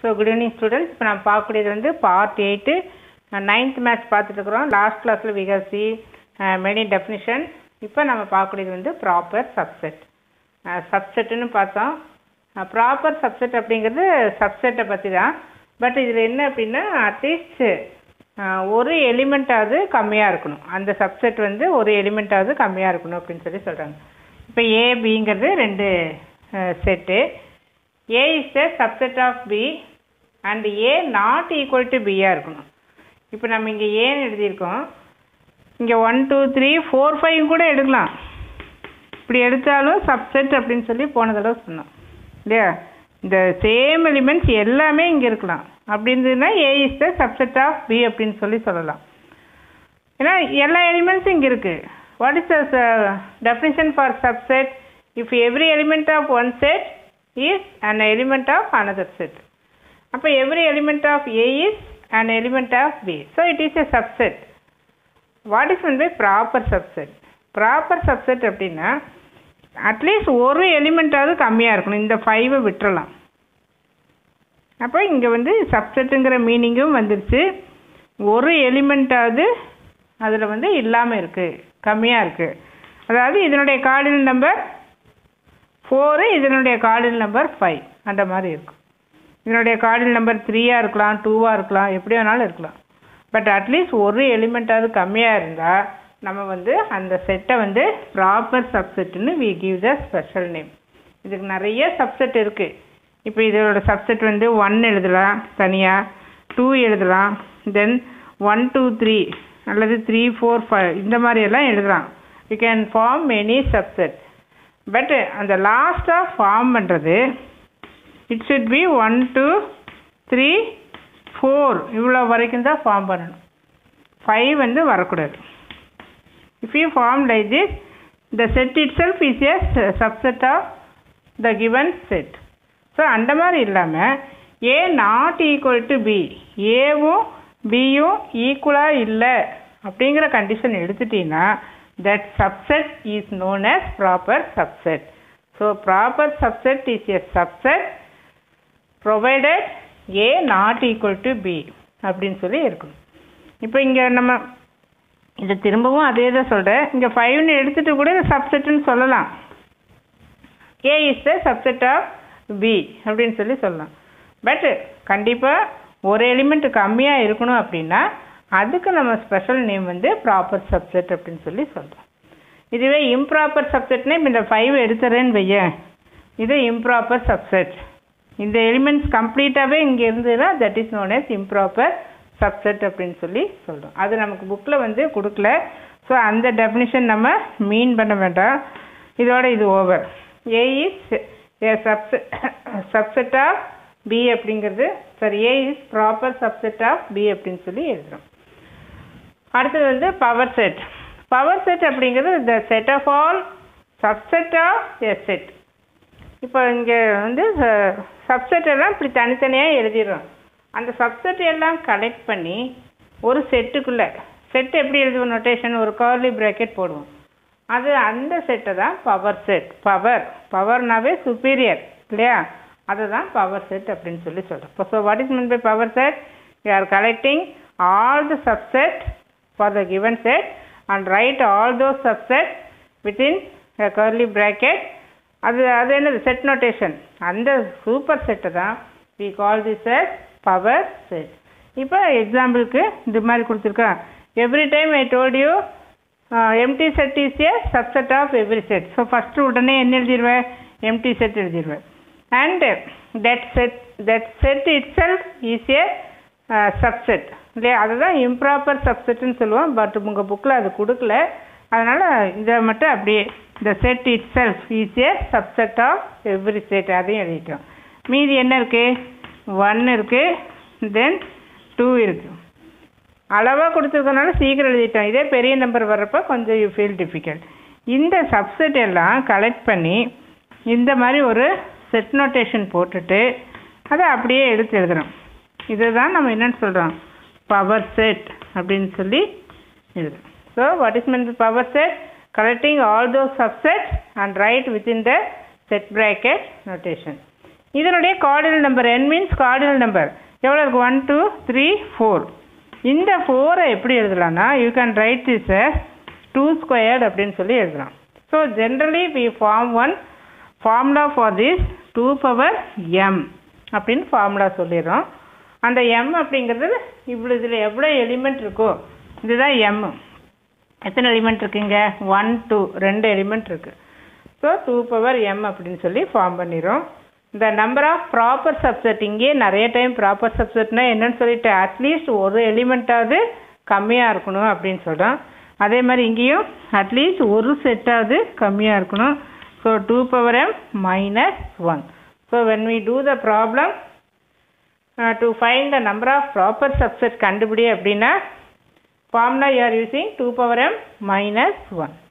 so good evening students இப்போ நம்ம பார்க்கக்கூடியது வந்து பார்ட் எயிட்டு நைன்த் மேத்ஸ் பார்த்துட்டு இருக்கிறோம் லாஸ்ட் கிளாஸில் we have see many definition இப்போ நம்ம பார்க்கக்கூடியது வந்து ப்ராப்பர் சப்செட் சப்செட்டுன்னு பார்த்தோம் ப்ராப்பர் சப்செட் அப்படிங்கிறது சப்செட்டை பற்றி தான் பட் இதில் என்ன அப்படின்னா அட்லீஸ்ட் ஒரு எலிமெண்ட்டாவது கம்மியாக இருக்கணும் அந்த சப்செட் வந்து ஒரு எலிமெண்ட்டாவது கம்மியாக இருக்கணும் அப்படின்னு சொல்லி சொல்கிறாங்க இப்போ ஏ பிங்கிறது ரெண்டு set A is the subset of B and A not equal to பியாக இருக்கணும் இப்போ நம்ம இங்கே ஏன்னு எழுதியிருக்கோம் இங்கே one two three four five கூட எடுக்கலாம் இப்படி எடுத்தாலும் சப்செட் அப்படின்னு சொல்லி போன தடவை சொன்னோம் இல்லையா இந்த சேம் எலிமெண்ட்ஸ் எல்லாமே இங்கே இருக்கலாம் அப்படி இருந்ததுன்னா A is the subset of B அப்படின்னு சொல்லி சொல்லலாம் ஏன்னா எல்லா எலிமெண்ட்ஸும் இங்கே இருக்குது what is the definition for subset if every element of one set is an element of another set அப்போ every element of A is an element of B so it is a subset what is mean by proper subset proper subset அப்படின்னா at least ஒரு எலிமெண்ட்டாவது கம்மியாக இருக்கணும் இந்த ஃபைவை விட்டுறலாம் அப்போ இங்கே வந்து சப்செட்டுங்கிற மீனிங்கும் வந்துருச்சு ஒரு எலிமெண்ட்டாவது அதில் வந்து இல்லாமல் இருக்குது கம்மியாக இருக்குது அதாவது இதனுடைய கார்டினல் நம்பர் ஃபோரு இதனுடைய கார்டினல் நம்பர் ஃபைவ் அந்த மாதிரி இருக்கும் இதனுடைய கார்டினல் நம்பர் த்ரீயாக இருக்கலாம் டூவாக இருக்கலாம் எப்படி வேணாலும் இருக்கலாம் பட் அட்லீஸ்ட் ஒரு எலிமெண்ட்டாவது கம்மியாக இருந்தால் நம்ம வந்து அந்த செட்டை வந்து ப்ராப்பர் சப்செட்டுன்னு we give the special name இதுக்கு நிறைய சப்செட் இருக்குது இப்போ இதோட சப்செட் வந்து ஒன் எழுதலாம் தனியாக டூ எழுதலாம் தென் ஒன் டூ த்ரீ அல்லது த்ரீ ஃபோர் ஃபைவ் இந்த மாதிரியெல்லாம் எழுதலாம் you can form many subset but அந்த லாஸ்ட்டாக ஃபார்ம் பண்ணுறது it should be one two three four இவ்வளோ வரைக்கும் தான் ஃபார்ம் பண்ணணும் ஃபைவ் வந்து வரக்கூடாது if you form like this the set itself is a subset of the given set so அந்த மாதிரி இல்லாமல் A not equal to B ஏவும் பியும் ஈக்குவலாக இல்லை அப்படிங்கிற கண்டிஷன் எடுத்துட்டீங்கன்னா that subset is known as proper subset so proper subset is a subset provided A not equal to B அப்படின்னு சொல்லி இருக்கணும் இப்போ இங்கே நம்ம இதை திரும்பவும் அதே தான் சொல்கிறேன் இங்கே ஃபைவ்னு எடுத்துகிட்டு கூட சப்செட்டுன்னு சொல்லலாம் A is the subset of B அப்படின்னு சொல்லி சொல்லலாம் பட் கண்டிப்பாக ஒரு எலிமெண்ட் கம்மியாக இருக்கணும் அப்படின்னா அதுக்கு நம்ம ஸ்பெஷல் நேம் வந்து ப்ராப்பர் சப்செட் அப்படின்னு சொல்லி சொல்கிறோம் இதுவே இம்ப்ராப்பர் சப்செட்னா இப்போ இந்த ஃபைவ் எடுத்துறேன்னு வையேன் இது இம்ப்ராப்பர் சப்செட் இந்த எலிமெண்ட்ஸ் கம்ப்ளீட்டாகவே இங்கே இருந்ததுன்னா that is known as improper subset அப்படின்னு சொல்லி சொல்கிறோம் அது நமக்கு புக்கில் வந்து கொடுக்கல ஸோ அந்த டெஃபினிஷன் நம்ம மீன் பண்ண வேண்டாம் இதோட இது over A is a subset subset of B அப்படிங்கிறது sorry A is proper subset of B அப்படின்னு சொல்லி எழுதுகிறோம் அடுத்தது வந்து பவர் செட் பவர் செட் அப்படிங்கிறது the set of all subset of a set இப்போ இங்கே வந்து சப்செட் எல்லாம் இப்படி தனித்தனியாக எழுதிடுறோம் அந்த சப்செட் எல்லாம் கலெக்ட் பண்ணி ஒரு செட்டுக்குள்ளே செட் எப்படி எழுதுவோம் நொட்டேஷன் ஒரு கர்லி ப்ராக்கெட் போடுவோம் அது அந்த செட்டை தான் பவர் செட் பவர் பவர்னாவே சுப்பீரியர் இல்லையா அதை தான் பவர் செட் அப்படின்னு சொல்லி சொல்கிறோம் இப்போ so what is mean by power set you are collecting all the subset for the given set and write all those subset within curly bracket அது அது என்னது செட் நோட்டேஷன் அந்த சூப்பர் செட்டை தான் we call this S power set இப்போ எக்ஸாம்பிளுக்கு இது மாதிரி கொடுத்துருக்கேன் every time I told you empty set is a subset of every set so first உடனே என்ன எழுதிடுவேன் எம்டி செட் எழுதிடுவேன் and that set that set itself is a subset இல்லையா அதுதான் இம்ப்ராப்பர் சப்செட்டுன்னு சொல்லுவோம் பட் உங்கள் புக்கில் அது கொடுக்கல அதனால் இதை மட்டும் அப்படியே the set itself is a subset of every set அதையும் எழுதிட்டோம் மீதி என்ன இருக்குது ஒன் இருக்குது தென் டூ இருக்குது அளவாக கொடுத்துருக்கனால சீக்கிரம் எழுதிட்டோம் இதே பெரிய நம்பர் வர்றப்போ கொஞ்சம் யூ ஃபீல் டிஃபிகல்ட் இந்த சப்செட் எல்லாம் கலெக்ட் பண்ணி இந்த மாதிரி ஒரு செட் நோட்டேஷன் போட்டுட்டு அதை அப்படியே எடுத்து எழுதுகிறோம் இதுதான் நம்ம என்னென்னு சொல்கிறோம் பவர் செட் அப்படின்னு சொல்லி எழுதுறோம் so what is mean power set collecting all those subset and write within the set bracket notation இதனுடைய cardinal number n means cardinal number எவ்வளோ இருக்குது ஒன் டூ த்ரீ ஃபோர் இந்த ஃபோரை எப்படி எழுதலாம்னா you can write this two squared அப்படின்னு சொல்லி எழுதலாம் so generally we form one formula for this two power M அப்படின்னு ஃபார்முலா சொல்லிடுறோம் அந்த எம் அப்படிங்கிறது இவ்வளோ இதில் எவ்வளோ எலிமெண்ட் இருக்கோ இதுதான் எம் எத்தனை எலிமெண்ட் இருக்குங்க ஒன் டூ ரெண்டு எலிமெண்ட் இருக்குது ஸோ டூ பவர் எம் அப்படின்னு சொல்லி ஃபார்ம் பண்ணிடுறோம் இந்த நம்பர் ஆஃப் ப்ராப்பர் சப்செட் இங்கே நிறைய டைம் ப்ராப்பர் சப்செட்னா என்னன்னு சொல்லிட்டு அட்லீஸ்ட் ஒரு எலிமெண்ட்டாவது கம்மியாக இருக்கணும் அப்படின்னு சொல்கிறோம் அதே மாதிரி இங்கேயும் அட்லீஸ்ட் ஒரு செட்டாவது கம்மியாக இருக்கணும் so two power M minus one so when we do the problem to find the number of proper subset கண்டுபிடி அப்படின்னா formula you are using two power M minus one